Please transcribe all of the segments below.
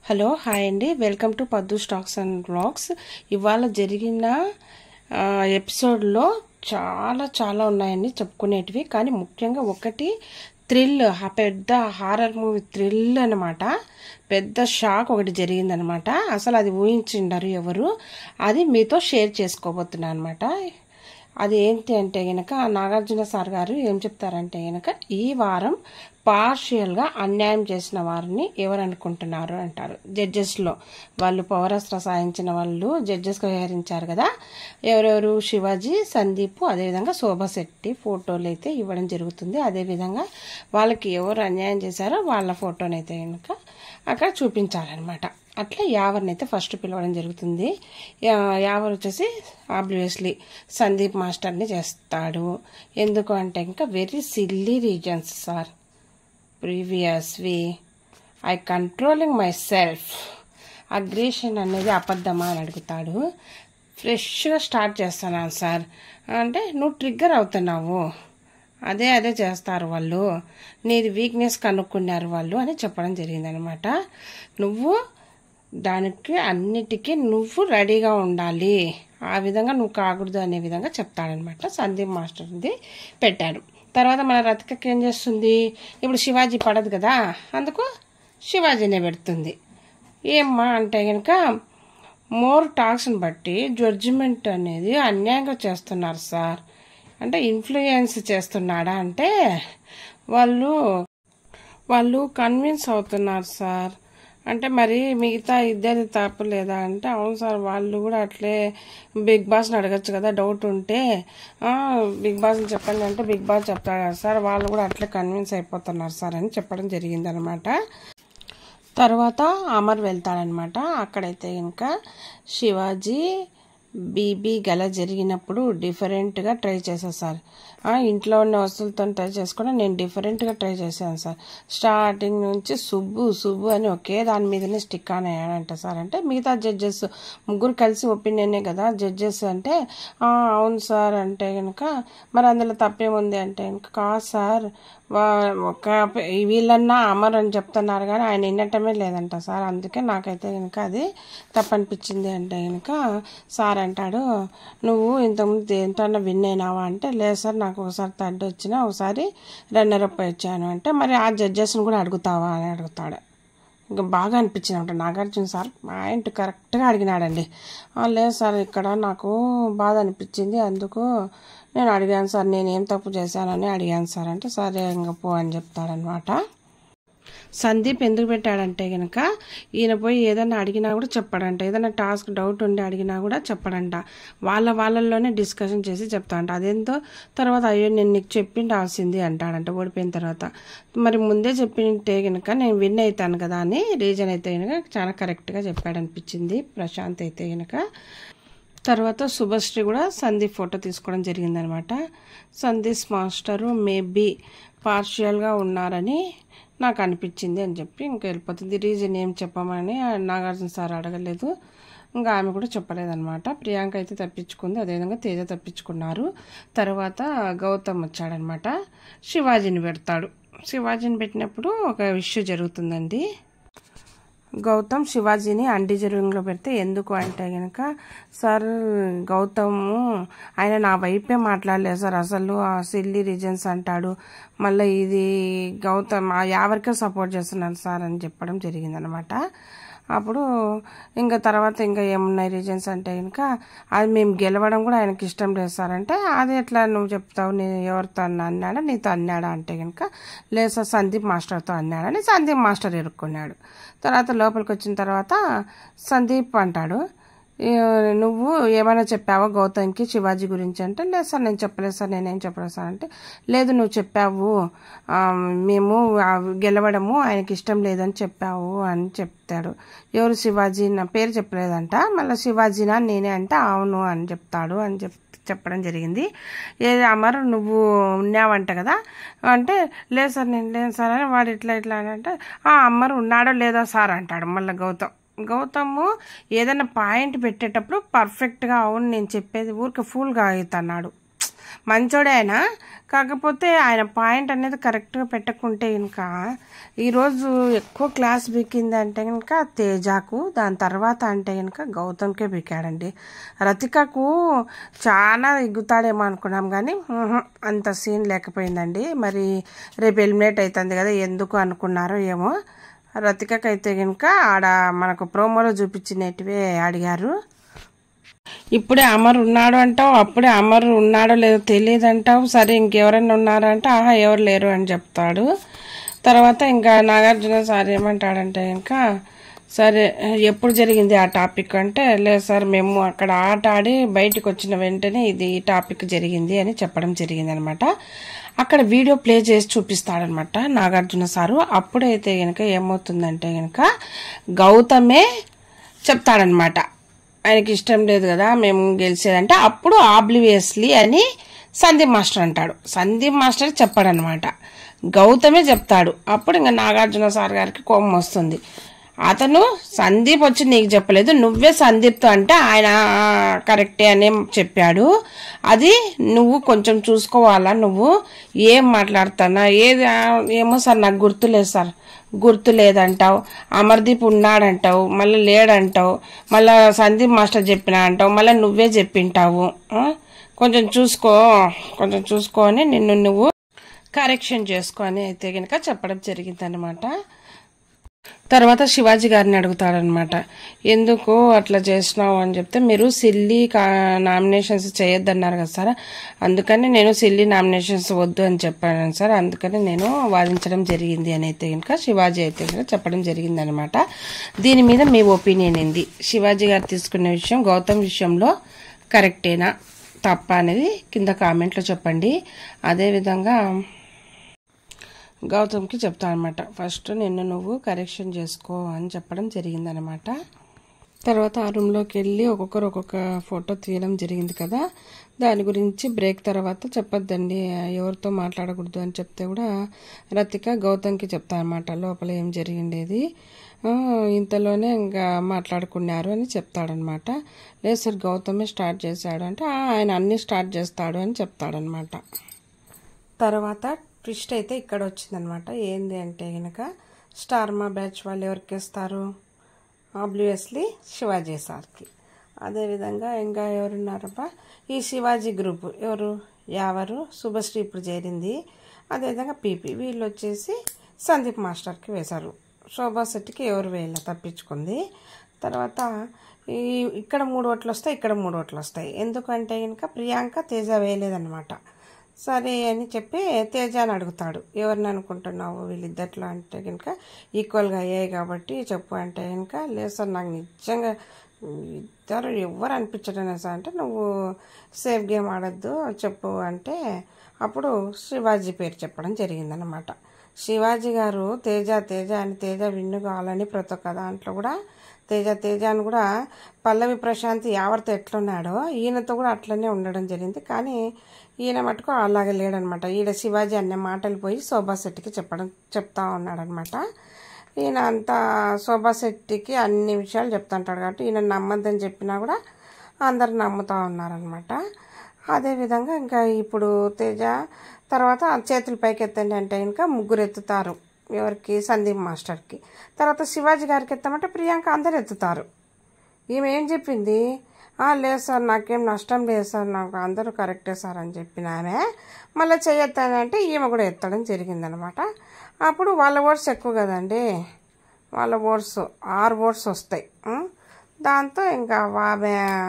Hello hi అండి welcome to Paddu stocks and blogs ఇవాళ జరిగిన ఆ, ఎపిసోడ్లో చాలా చాలా ఉన్నాయండి చెప్పుకునేటివి కానీ ముఖ్యంగా ఒకటి థ్రిల్ ఆ పెద్ద హారర్ మూవీ థ్రిల్ అనమాట పెద్ద షాక్ ఒకటి జరిగిందనమాట అసలు అది ఊహించిండరు ఎవరు అది మీతో షేర్ చేసుకోబోతున్నాను అనమాట అది ఏంటి అంటే గనక నాగార్జున సార్ గారు ఏం చెప్తారంటే గనక ఈ వారం పార్షియల్గా అన్యాయం చేసిన వారిని ఎవరు అనుకుంటున్నారు అంటారు జడ్జెస్లో వాళ్ళు పౌరస్త్ర సాధించిన వాళ్ళు జడ్జెస్గా వ్యవహరించారు కదా ఎవరెవరు శివాజీ సందీప్ అదేవిధంగా శోభా శెట్టి ఫోటోలు అయితే ఇవ్వడం జరుగుతుంది అదేవిధంగా వాళ్ళకి ఎవరు అన్యాయం చేశారో వాళ్ళ ఫోటోనైతే కనుక అక్కడ చూపించాలన్నమాట అట్లా యావర్ని అయితే ఫస్ట్ పిలవడం జరుగుతుంది యా- యావర్ వచ్చేసి ఆబ్వియస్లీ సందీప్ మాస్టర్ని చేస్తాడు ఎందుకు అంటే ఇంకా వెరీ సిల్లీ రీజన్స్ సార్ ప్రీవియస్వి I controlling myself aggression అనేది అబద్ధమా అని అడుగుతాడు ఫ్రెష్గా స్టార్ట్ చేస్తున్నాను సార్ అంటే నువ్వు ట్రిగ్గర్ అవుతున్నావు అదే అదే చేస్తారు వాళ్ళు నీది వీక్నెస్ కనుక్కున్నారు వాళ్ళు అని చెప్పడం జరిగిందనమాట నువ్వు దానికి అన్నిటికీ నువ్వు రెడీగా ఉండాలి ఆ విధంగా నువ్వు కాకూడదు అనే విధంగా చెప్తాడనమాట సందీప్ మాస్టర్ది పెట్టాడు తర్వాత మన రతికకి ఏం చేస్తుంది ఇప్పుడు శివాజీ పడదు కదా అందుకు శివాజీనే పెడుతుంది ఏమ్మా అంటే కనుక మోర్ టాక్స్ని బట్టి జడ్జిమెంట్ అనేది అన్యాయంగా చేస్తున్నారు సార్ అంటే ఇన్ఫ్లుయెన్స్ చేస్తున్నాడా అంటే వాళ్ళు వాళ్ళు కన్విన్స్ అవుతున్నారు సార్ అంటే మరి మిగతా ఇద్దరి తప్పు లేదా అంటే అవును సార్ వాళ్ళు కూడా అట్లే బిగ్ బాస్ని అడగచ్చు కదా డౌట్ ఉంటే "ఆ, బిగ్ బాస్ని చెప్పండి అంటే బిగ్ బాస్ చెప్తాడు కదా సార్ వాళ్ళు కూడా అట్లే కన్విన్స్ అయిపోతున్నారు సార్ అని చెప్పడం జరిగిందనమాట తర్వాత అమర్ వెళ్తాడనమాట అక్కడైతే ఇంకా శివాజీ బీబీ గల జరిగినప్పుడు డిఫరెంట్గా ట్రై చేశాను సార్ ఆ, ఇంట్లో ఉన్న వస్తువులతో ట్రై చేసుకోవడం నేను డిఫరెంట్గా ట్రై చేశాను సార్ స్టార్టింగ్ నుంచి సుబ్బు సుబ్బు అని ఒకే దాని మీదనే స్టిక్ ఆన్ అయ్యాడంట సార్ అంటే మిగతా జడ్జెస్ ముగ్గురు కలిసి ఒపీనియనే కదా జడ్జెస్ అంటే "ఆ, అవును సార్ అంటే కనుక మరి అందులో తప్పేముంది అంటే కనుక కాదు సార్ వా- ఒక వీళ్ళన్నా అమర్ అని చెప్తున్నారు కానీ ఆయన వినటమే లేదంట సార్ అందుకే నాకైతే కనుక అది తప్పనిపించింది అంటే కనుక సార్ అంటాడు నువ్వు ఇంతకుముందు దేంటన్నా విన్ అయినావా అంటే లేదు సార్ నాకు ఒకసారి థర్డ్ వచ్చినా ఒకసారి రన్నర్ అప్ వచ్చాను అంటే మరి ఆ జడ్జెస్ని కూడా అడుగుతావా అని అడుగుతాడు ఇంకా బాగా అనిపించింది అంటే నాగార్జున సార్ పాయింట్ కరెక్ట్గా అడిగినాడండి "ఆ, లేదు సార్ ఇక్కడ నాకు బాధ అనిపించింది అందుకు నేను అడిగాను సార్ నేను ఏం తప్పు చేశానని అడిగాను సార్ అంటే సరే ఇంక పో అని చెప్తాడనమాట సందీప్ ఎందుకు పెట్టాడంటే గనక ఈయన పోయి ఏదైనా అడిగినా కూడా చెప్పడంట ఏదైనా టాస్క్ డౌట్ ఉండి అడిగినా కూడా చెప్పడంట వాళ్ళ వాళ్ళల్లోనే డిస్కషన్ చేసి చెప్తాడంట అదేంతో తర్వాత అయ్యో నేను నీకు చెప్పిండాల్సింది అంటాడంట ఓడిపోయిన తర్వాత మరి ముందే చెప్పింటే గనక నేను విన్ అవుతాను కదా అని రీజన్ అయితే గనక చాలా కరెక్ట్గా చెప్పాడనిపించింది ప్రశాంత్ అయితే గనక తర్వాత శుభశ్రీ కూడా సందీప్ ఫోటో తీసుకోవడం జరిగిందనమాట సందీప్ మాస్టరు మేబీ పార్షియల్గా ఉన్నారని నాకు అనిపించింది అని చెప్పి ఇంకా వెళ్ళిపోతుంది రీజన్ ఏం చెప్పమని నాగార్జున సార్ అడగలేదు ఇంకా ఆమె కూడా చెప్పలేదన్నమాట ప్రియాంక అయితే తప్పించుకుంది అదేవిధంగా తేజ తప్పించుకున్నారు తర్వాత గౌతమ్ వచ్చాడనమాట శివాజీని పెడతాడు శివాజీని పెట్టినప్పుడు ఒక ఇష్యూ జరుగుతుందండి గౌతమ్ శివాజీని అండి జరుగులో పెడితే ఎందుకు అంటే కనుక సార్ గౌతమ్ ఆయన నా వైపే మాట్లాడలేదు సార్ అసలు ఆ సిల్లీ రీజన్స్ అంటాడు మళ్ళీ ఇది గౌతమ్ ఆ యావరికే సపోర్ట్ చేస్తున్నాను సార్ అని చెప్పడం జరిగిందనమాట అప్పుడు ఇంకా తర్వాత ఇంకా ఏమున్నాయి రీజన్స్ అంటే కనుక అది మేము గెలవడం కూడా ఆయనకి ఇష్టం లేదు సార్ అంటే అది ఎట్లా నువ్వు చెప్తావు నేను ఎవరితో అన్నా అన్నాడా నీతో అన్నాడా అంటే కనుక లేదు సార్ సందీప్ మాస్టర్తో అన్నాడని సందీప్ మాస్టర్ ఎరుక్కున్నాడు తర్వాత లోపలికి వచ్చిన తర్వాత సందీప్ అంటాడు "ఏ, నువ్వు ఏమైనా చెప్పావా గౌతమ్కి శివాజీ గురించి అంటే లేదు సార్ నేను చెప్పలేదు సార్ నేనేం చెప్పలేదు సార్ అంటే లేదు నువ్వు చెప్పావు ఆ, మేము ఆ గెలవడము ఆయనకి ఇష్టం లేదని చెప్పావు అని చెప్తాడు ఎవరు శివాజీ నా పేరు చెప్పలేదంట మళ్ళీ శివాజీనా నేనే అంటే అవును అని చెప్తాడు అని చెప్ చెప్పడం జరిగింది ఏది అమర్ నువ్వు ఉన్నావంట కదా అంటే లేదు సార్ నేను లేదు సార్ అని వాడు ఇట్లా ఇట్లా అని అంటే ఆ అమర్ ఉన్నాడో లేదో సార్ అంటాడు మళ్ళీ గౌతమ్ గౌతమ్ ఏదైనా పాయింట్ పెట్టేటప్పుడు పర్ఫెక్ట్గా అవును నేను చెప్పేది ఊరికే ఫుల్గా అవుతున్నాడు మంచోడే ఆయన కాకపోతే ఆయన పాయింట్ అనేది కరెక్ట్గా పెట్టకుంటే ఇంకా ఈరోజు ఎక్కువ క్లాస్ బిక్కింది అంటే కనుక తేజాకు దాని తర్వాత అంటే కనుక గౌతమ్కే బిక్కాడండి రతికకు చాలా ఎగ్గుతాడేమో అనుకున్నాం కానీ ఉహు, అంత సీన్ లేకపోయిందండి మరి రేపు ఎలిమినేట్ అవుతుంది కదా ఎందుకు అనుకున్నారో ఏమో రతికకైతే కనుక ఆడ మనకు ప్రోమోలో చూపించినట్టువే అడిగారు ఇప్పుడే అమర్ ఉన్నాడు అంటావు అప్పుడే అమర్ ఉన్నాడో లేదో తెలియదు అంటావు సరే ఇంకెవరైనా ఉన్నారా అంటే ఆహా ఎవరు లేరు అని చెప్తాడు తర్వాత ఇంకా నాగార్జున సార్ ఏమంటాడంటే ఇంకా సరే ఎప్పుడు జరిగింది ఆ టాపిక్ అంటే లేదు సార్ మేము అక్కడ ఆట ఆడి బయటకు వచ్చిన వెంటనే ఇది ఈ టాపిక్ జరిగింది అని చెప్పడం జరిగింది అనమాట అక్కడ వీడియో ప్లే చేసి చూపిస్తాడనమాట నాగార్జున సారు అప్పుడైతే గనక ఏమవుతుందంటే గనక గౌతమే చెప్తాడనమాట ఆయనకి ఇష్టం లేదు కదా మేము గెలిచేదంటే అప్పుడు ఆబ్లివియస్లీ అని సందీప్ మాస్టర్ అంటాడు సందీప్ మాస్టర్ చెప్పాడనమాట గౌతమే చెప్తాడు అప్పుడు ఇంకా నాగార్జున సార్ గారికి కోపం వస్తుంది అతను సందీప్ వచ్చి నీకు చెప్పలేదు నువ్వే సందీప్తో అంటే ఆయన "ఆ, కరెక్టే అని చెప్పాడు అది నువ్వు కొంచెం చూసుకోవాలా నువ్వు ఏం మాట్లాడుతున్నా ఏది ఆ, ఏమో సార్ నాకు గుర్తులేదు సార్ గుర్తు లేదంటావు అమర్దీప్ ఉన్నాడంటావు మళ్ళీ లేడంటావు మళ్ళీ సందీప్ మాస్టర్ చెప్పినా అంటావు మళ్ళీ నువ్వే చెప్పింటావు ఆ? కొంచెం చూసుకో కొంచెం చూసుకో అని నిన్ను నువ్వు కరెక్షన్ చేసుకో అని అయితే కనుక చెప్పడం జరిగిందనమాట తర్వాత శివాజీ గారిని అడుగుతాడనమాట ఎందుకు అట్లా చేసినావు అని చెప్తే మీరు సిల్లీ కా నామినేషన్స్ చేయొద్దన్నారు కదా సార్ అందుకని నేను సిల్లీ నామినేషన్స్ వద్దు అని చెప్పాను సార్ అందుకని నేను వాదించడం జరిగింది అని అయితే కనుక శివాజీ అయితే కనుక చెప్పడం జరిగింది అనమాట దీని మీద మీ ఒపీనియన్ ఏంది శివాజీ గారు తీసుకున్న విషయం గౌతమ్ విషయంలో కరెక్టేనా తప్ప అనేది కింద కామెంట్లో చెప్పండి అదేవిధంగా గౌతమ్కి చెప్తానమాట ఫస్ట్ నిన్ను నువ్వు కరెక్షన్ చేసుకో అని చెప్పడం జరిగిందనమాట తర్వాత ఆ రూమ్లోకి వెళ్ళి ఒక్కొక్కరు ఒక్కొక్క ఫోటో తీయడం జరిగింది కదా దాని గురించి బ్రేక్ తర్వాత చెప్పొద్దండి ఎవరితో మాట్లాడకూడదు అని చెప్తే కూడా రతిక గౌతమ్కి చెప్తానమాట లోపల ఏం జరిగిండేది ఆ, ఇంతలోనే ఇంకా మాట్లాడుకున్నారు అని చెప్తాడనమాట లేదు సార్ గౌతమే స్టార్ట్ చేశాడు అంటే "ఆ, ఆయన అన్నీ స్టార్ట్ చేస్తాడు అని చెప్తాడనమాట తర్వాత ట్విస్ట్ అయితే ఇక్కడ వచ్చిందనమాట ఏంది అంటే కనుక స్టార్ మా బ్యాచ్ వాళ్ళు ఎవరికి ఇస్తారు ఆబ్వియస్లీ శివాజీ సార్కి అదేవిధంగా ఇంకా ఎవరున్నారబ్బా ఈ శివాజీ గ్రూప్ ఎవరు యావరు శుభశ్రీ ఇప్పుడు చేరింది అదేవిధంగా పీపీ వీళ్ళు వచ్చేసి సందీప్ మాస్టర్కి వేశారు శోభా శెట్టికి ఎవరు వేయాల తప్పించుకుంది తర్వాత ఈ ఇక్కడ మూడు ఓట్లు వస్తాయి ఇక్కడ మూడు ఓట్లు వస్తాయి ఎందుకంటే కనుక ప్రియాంక తేజ వేయలేదన్నమాట సరే అని చెప్పి తేజాని అడుగుతాడు ఎవరిని అనుకుంటున్నావు వీళ్ళిద్దట్లో అంటే కనుక ఈక్వల్గా అయ్యాయి కాబట్టి చెప్పు అంటే కనుక లేదు సార్ నాకు నిజంగా ఇద్దరు ఎవరు అనిపించడం లేదు సార్ అంటే నువ్వు సేఫ్ గేమ్ ఆడద్దు చెప్పు అంటే అప్పుడు శివాజీ పేరు చెప్పడం జరిగిందనమాట శివాజీ గారు తేజ తేజ అని తేజ విన్ను కావాలని ప్రతి ఒక్క దాంట్లో కూడా తేజ తేజ అని కూడా పల్లవి ప్రశాంత్ యావర్తో ఎట్లున్నాడో ఈయనతో కూడా అట్లనే ఉండడం జరిగింది కానీ ఈయన మటుకు అలాగే లేడనమాట ఈడ శివాజీ అనే మాటలు పోయి శోభా శెట్టికి చెప్పడం చెప్తా ఉన్నాడనమాట ఈయన అంతా శోభా శెట్టికి అన్ని విషయాలు చెప్తుంటాడు కాబట్టి ఈయన నమ్మద్దని చెప్పినా కూడా అందరు నమ్ముతూ ఉన్నారనమాట అదేవిధంగా ఇంకా ఇప్పుడు తేజ తర్వాత చేతులు పైకి ఎత్తండి అంటే ఇంకా ముగ్గురు ఎత్తుతారు ఎవరికి సందీప్ మాస్టర్కి తర్వాత శివాజీ గారికి ఎత్తామంటే ప్రియాంక అందరు ఎత్తుతారు ఈమె ఏం చెప్పింది "ఆ, లేదు సార్ నాకేం నష్టం లేదు సార్ నాకు అందరూ కరెక్టే సార్ అని చెప్పిన ఆమె మళ్ళీ చెయ్యొత్తానంటే ఈమె కూడా ఎత్తడం జరిగిందనమాట అప్పుడు వాళ్ళ ఓట్స్ ఎక్కువ కదండి వాళ్ళ ఓట్స్ ఆరు ఓట్స్ వస్తాయి ఉం? దాంతో ఇంకా ఆమె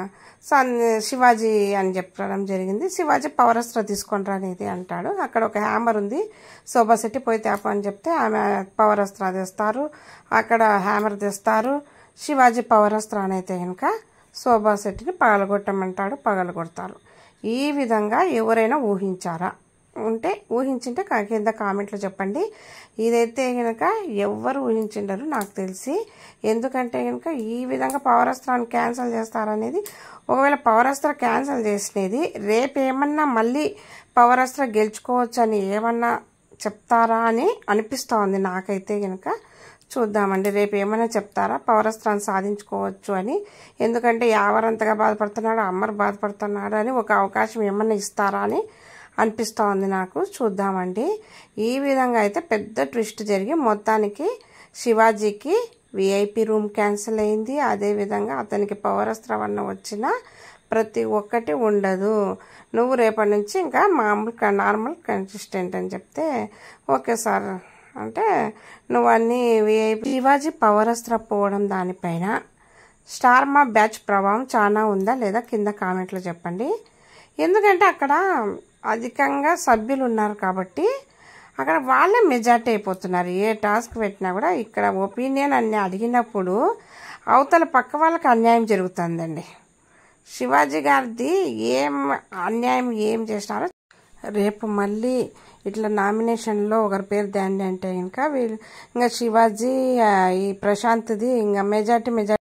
సన్ శివాజీ అని చెప్పడం జరిగింది శివాజీ పవరస్త్ర తీసుకొని అనేది అంటాడు అక్కడ ఒక హ్యామర్ ఉంది శోభా శెట్టి పోయి తేప అని చెప్తే ఆమె పవరస్త్ర తెస్తారు అక్కడ హ్యామర్ తెస్తారు శివాజీ పవరస్త్ర అయితే కనుక శోభా శెట్టిని పగలగొట్టమంటాడు పగలగొడతారు ఈ విధంగా ఎవరైనా ఊహించారా ఉంటే ఊహించింటే కా- కింద కామెంట్లో చెప్పండి ఇదైతే కనుక ఎవ్వరు ఊహించిండరు నాకు తెలిసి ఎందుకంటే కనుక ఈ విధంగా పవరస్త్రాన్ని క్యాన్సిల్ చేస్తారనేది ఒకవేళ పవరస్త్ర క్యాన్సిల్ చేసినది రేపు ఏమన్నా మళ్ళీ పవరస్త్ర గెలుచుకోవచ్చు అని ఏమన్నా చెప్తారా అని అనిపిస్తూ ఉంది నాకైతే కనుక చూద్దామండి రేపు ఏమైనా చెప్తారా పౌరస్త్రాన్ని సాధించుకోవచ్చు అని ఎందుకంటే యావరంతగా బాధపడుతున్నాడు అమ్మరు బాధపడుతున్నాడు అని ఒక అవకాశం ఏమన్నా ఇస్తారా అని అనిపిస్తూ ఉంది నాకు చూద్దామండి ఈ విధంగా అయితే పెద్ద ట్విస్ట్ జరిగి మొత్తానికి శివాజీకి విఐపి రూమ్ క్యాన్సిల్ అయింది అదేవిధంగా అతనికి పౌరస్త్రవన్న వచ్చిన ప్రతి ఒక్కటి ఉండదు నువ్వు రేపటి నుంచి ఇంకా మామూలు నార్మల్ కన్సిస్టెంట్ అని చెప్తే ఓకే సార్ అంటే నువ్వు అన్ని విఐపి శివాజీ పౌరస్త్ర పోవడం దానిపైన స్టార్ మా బ్యాచ్ ప్రభావం చాలా ఉందా లేదా కింద కామెంట్లో చెప్పండి ఎందుకంటే అక్కడ అధికంగా సభ్యులు ఉన్నారు కాబట్టి అక్కడ వాళ్ళే మెజార్టీ అయిపోతున్నారు ఏ టాస్క్ పెట్టినా కూడా ఇక్కడ ఒపీనియన్ అన్ని అడిగినప్పుడు అవతల పక్క వాళ్ళకి అన్యాయం జరుగుతుందండి శివాజీ గారిది ఏం అన్యాయం ఏం చేసినారో రేపు మళ్ళీ ఇట్లా నామినేషన్లో ఒకరి పేరు దాండి అంటే ఇంకా వీళ్ళు ఇంకా శివాజీ ఆ, ఈ ప్రశాంత్ది ఇంకా మెజార్టీ మెజార్టీ